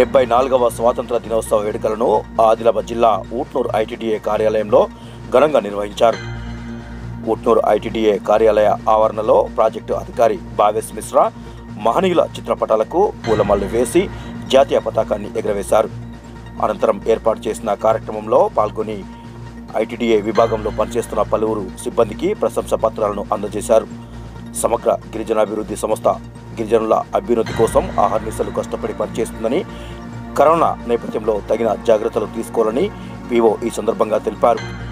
డెబ్బై నాలుగవ స్వాతంత్ర దినోత్సవ వేడుకలను ఆదిలాబాద్ జిల్లా ఊట్నూరు ఐటీడీఏ కార్యాలయంలో ఘనంగా నిర్వహించారు ఊట్నూరు ఐటీడీఏ కార్యాలయ ఆవరణలో ప్రాజెక్టు అధికారి భావేశ్ మిశ్రా మహనీయుల చిత్రపటాలకు పూలమాలలు వేసి జాతీయ పతాకాన్ని ఎగురవేశారు అనంతరం ఏర్పాటు చేసిన కార్యక్రమంలో పాల్గొని ఐటీడీఏ విభాగంలో పనిచేస్తున్న పలువురు సిబ్బందికి ప్రశంసా పత్రాలను అందజేశారు సమగ్ర గిరిజనాభివృద్ధి సంస్థ గిరిజనుల అభ్యున్నతి కోసం ఆహర్నిశలు కష్టపడి పనిచేస్తుందని కరోనా నేపథ్యంలో తగిన జాగ్రత్తలు తీసుకోవాలని పీఓ ఈ సందర్భంగా తెలిపారు